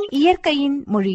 இயற்கையின் மொழி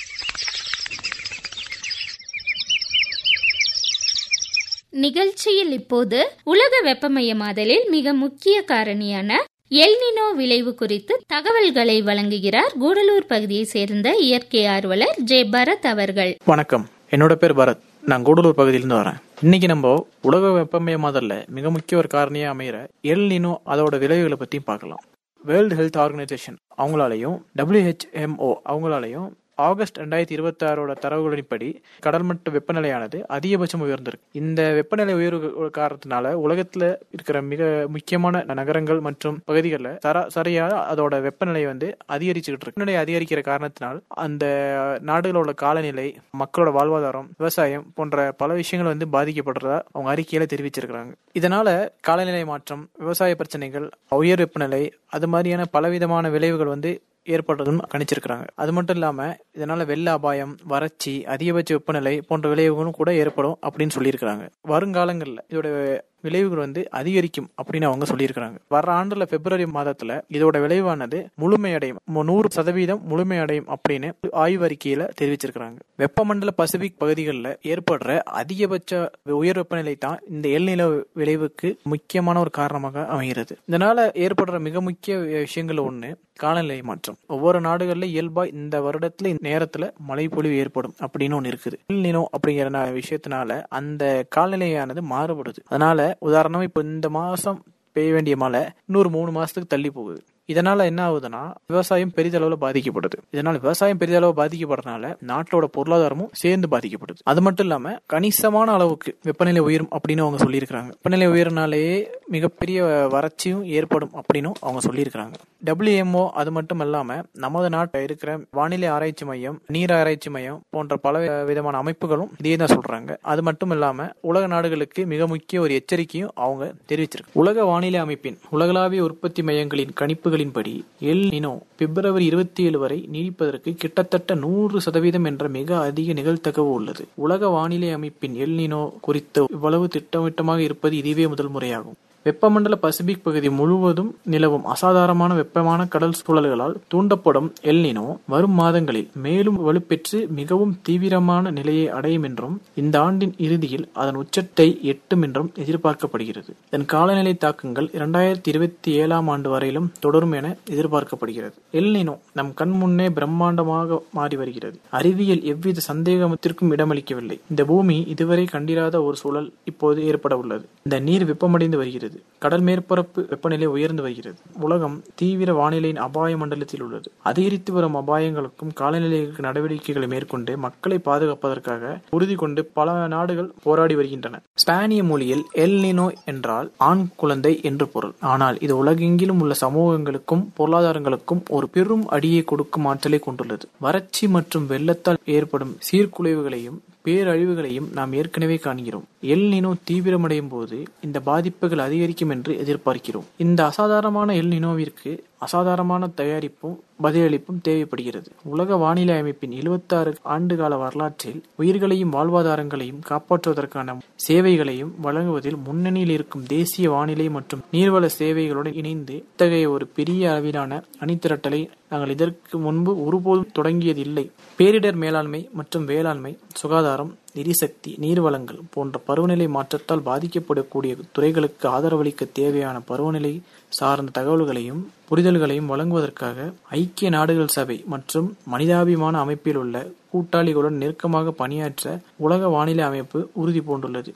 நிகழ்ச்சியில் இப்போது உலக வெப்பமயமாதலில் மிக முக்கிய காரணியான எல்னினோ விளைவு குறித்து தகவல்களை வழங்குகிறார் கூடலூர் பகுதியை சேர்ந்த இயற்கை ஆர்வலர் ஜே பரத் அவர்கள் வணக்கம் என்னோட பேர் பரத் நான் கூடலூர் பகுதியிலிருந்து வரேன் இன்னைக்கு நம்ம உலக வெப்பமயமாதல்ல மிக முக்கிய ஒரு காரணியா அமைகிற எல் நினோ அதோட விளைவுகளை பத்தியும் பார்க்கலாம் வேர்ல்டு ஹெல்த் ஆர்கனைசேஷன் அவங்களாலையும் டபிள்யூஹெச்எம்ஓ அவங்களாலையும் ஆகஸ்ட் ரெண்டாயிரத்தி இருபத்தி ஆறோட தரவுகளின்படி கடல்மட்ட வெப்பநிலையானது அதிகபட்சம் உயர்ந்திருக்கு இந்த வெப்பநிலை உயர்வு காரணத்தினால உலகத்துல இருக்கிற மிக முக்கியமான நகரங்கள் மற்றும் பகுதிகளில் சராசரியா அதோட வெப்பநிலை வந்து அதிகரிச்சுக்கிட்டு இருக்கு வெப்பநிலை அதிகரிக்கிற காரணத்தினால் அந்த நாடுகளோட காலநிலை மக்களோட வாழ்வாதாரம் விவசாயம் போன்ற பல விஷயங்கள் வந்து பாதிக்கப்படுறதா அவங்க அறிக்கையில தெரிவிச்சிருக்கிறாங்க இதனால காலநிலை மாற்றம் விவசாய பிரச்சனைகள் உயர் வெப்பநிலை அது மாதிரியான பலவிதமான விளைவுகள் வந்து ஏற்படுறதுன்னு கணிச்சிருக்கிறாங்க அது மட்டும் இல்லாம இதனால வெள்ள அபாயம் வறட்சி அதிகபட்ச வெப்பநிலை போன்ற விளைவுகளும் கூட ஏற்படும் அப்படின்னு சொல்லியிருக்கிறாங்க வருங்காலங்களில் இதோட விளைவுகள் வந்து அதிகரிக்கும் அப்படின்னு அவங்க சொல்லியிருக்கிறாங்க வர ஆண்டுல பிப்ரவரி மாதத்துல இதோட விளைவானது முழுமையடையும் நூறு சதவீதம் முழுமையடையும் அப்படின்னு ஆய்வறிக்கையில தெரிவிச்சிருக்கிறாங்க வெப்பமண்டல பசிபிக் பகுதிகளில் ஏற்படுற அதிகபட்ச உயர் வெப்பநிலை தான் இந்த எல்நில விளைவுக்கு முக்கியமான ஒரு காரணமாக அமைகிறது இதனால ஏற்படுற மிக முக்கிய விஷயங்கள் ஒண்ணு காலநிலை மாற்றம் ஒவ்வொரு நாடுகள்ல இயல்பா இந்த வருடத்துல நேரத்துல மழை பொழிவு ஏற்படும் அப்படின்னு ஒண்ணு இருக்குது நினோ அப்படிங்கிற விஷயத்தினால அந்த காலநிலையானது மாறுபடுது அதனால உதாரணமா இப்ப இந்த மாசம் பெய்ய வேண்டிய மழை இன்னொரு மூணு மாசத்துக்கு தள்ளி போகுது இதனால என்ன ஆகுதுன்னா விவசாயம் பெரிதளவுல பாதிக்கப்படுது இதனால விவசாயம் பெரிதளவு பாதிக்கப்படுறதுனால நாட்டோட பொருளாதாரமும் சேர்ந்து பாதிக்கப்படுது அது மட்டும் இல்லாம கணிசமான அளவுக்கு வெப்பநிலை உயரும் அப்படின்னு அவங்க சொல்லியிருக்கிறாங்க வெப்பநிலை உயர்னாலேயே மிகப்பெரிய வறட்சியும் ஏற்படும் அப்படின்னும் அவங்க சொல்லியிருக்கிறாங்க டபிள்யூஎம்ஓ அது மட்டும் இல்லாம நமது நாட்டில் இருக்கிற வானிலை ஆராய்ச்சி மையம் நீர் ஆராய்ச்சி மையம் போன்ற பல விதமான அமைப்புகளும் இதே தான் சொல்றாங்க அது மட்டும் இல்லாம உலக நாடுகளுக்கு மிக முக்கிய ஒரு எச்சரிக்கையும் அவங்க தெரிவிச்சிருக்கு உலக வானிலை அமைப்பின் உலகளாவிய உற்பத்தி மையங்களின் கணிப்புகள் தகவல்களின்படி எல் நினோ பிப்ரவரி இருபத்தி ஏழு வரை நீடிப்பதற்கு கிட்டத்தட்ட நூறு சதவீதம் என்ற மிக அதிக நிகழ்த்தகவு உள்ளது உலக வானிலை அமைப்பின் எல் நினோ குறித்த இவ்வளவு திட்டமிட்டமாக இருப்பது இதுவே முதல் முறையாகும் வெப்பமண்டல பசிபிக் பகுதி முழுவதும் நிலவும் அசாதாரணமான வெப்பமான கடல் சூழல்களால் தூண்டப்படும் எல்னினோ வரும் மாதங்களில் மேலும் வலுப்பெற்று மிகவும் தீவிரமான நிலையை அடையும் என்றும் இந்த ஆண்டின் இறுதியில் அதன் உச்சத்தை எட்டும் என்றும் எதிர்பார்க்கப்படுகிறது இதன் காலநிலை தாக்கங்கள் இரண்டாயிரத்தி இருபத்தி ஏழாம் ஆண்டு வரையிலும் தொடரும் என எதிர்பார்க்கப்படுகிறது எல்னினோ நம் கண் முன்னே பிரம்மாண்டமாக மாறி வருகிறது அறிவியல் எவ்வித சந்தேகத்திற்கும் இடமளிக்கவில்லை இந்த பூமி இதுவரை கண்டிராத ஒரு சூழல் இப்போது ஏற்பட உள்ளது இந்த நீர் வெப்பமடைந்து வருகிறது கடல் மேற்பரப்பு வெப்பநிலை உயர்ந்து வருகிறது உலகம் தீவிர வானிலையின் அபாய மண்டலத்தில் உள்ளது அதிகரித்து வரும் அபாயங்களுக்கும் காலநிலை நடவடிக்கைகளை மேற்கொண்டு மக்களை பாதுகாப்பதற்காக உறுதி கொண்டு பல நாடுகள் போராடி வருகின்றன ஸ்பானிய மொழியில் எல் நினோ என்றால் ஆண் குழந்தை என்று பொருள் ஆனால் இது உலகெங்கிலும் உள்ள சமூகங்களுக்கும் பொருளாதாரங்களுக்கும் ஒரு பெரும் அடியை கொடுக்கும் ஆற்றலை கொண்டுள்ளது வறட்சி மற்றும் வெள்ளத்தால் ஏற்படும் சீர்குலைவுகளையும் பேரழிவுகளையும் நாம் ஏற்கனவே காண்கிறோம் எல் நினோ தீவிரமடையும் போது இந்த பாதிப்புகள் அதிகரிக்கும் என்று எதிர்பார்க்கிறோம் இந்த அசாதாரணமான எல் நினோவிற்கு அசாதாரணமான தயாரிப்பும் பதிலளிப்பும் தேவைப்படுகிறது உலக வானிலை அமைப்பின் எழுபத்தாறு ஆண்டுகால வரலாற்றில் உயிர்களையும் வாழ்வாதாரங்களையும் காப்பாற்றுவதற்கான சேவைகளையும் வழங்குவதில் முன்னணியில் இருக்கும் தேசிய வானிலை மற்றும் நீர்வள சேவைகளுடன் இணைந்து இத்தகைய ஒரு பெரிய அளவிலான அணிதிரட்டலை நாங்கள் இதற்கு முன்பு ஒருபோதும் தொடங்கியதில்லை பேரிடர் மேலாண்மை மற்றும் வேளாண்மை சுகாதாரம் எரிசக்தி நீர்வளங்கள் போன்ற பருவநிலை மாற்றத்தால் பாதிக்கப்படக்கூடிய துறைகளுக்கு ஆதரவளிக்க தேவையான பருவநிலை சார்ந்த தகவல்களையும் புரிதல்களையும் வழங்குவதற்காக ஐக்கிய நாடுகள் சபை மற்றும் மனிதாபிமான அமைப்பில் உள்ள கூட்டாளிகளுடன் நெருக்கமாக பணியாற்ற உலக வானிலை அமைப்பு உறுதி பூண்டுள்ளது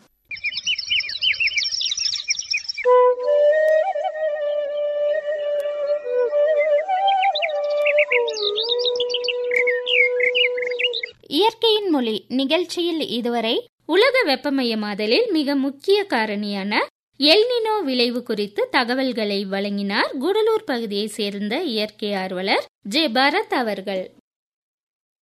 இயற்கையின் மொழி நிகழ்ச்சியில் இதுவரை உலக வெப்பமயமாதலில் மிக முக்கிய காரணியான எல்னினோ விளைவு குறித்து தகவல்களை வழங்கினார் குடலூர் பகுதியை சேர்ந்த இயற்கை ஆர்வலர் ஜே பரத் அவர்கள்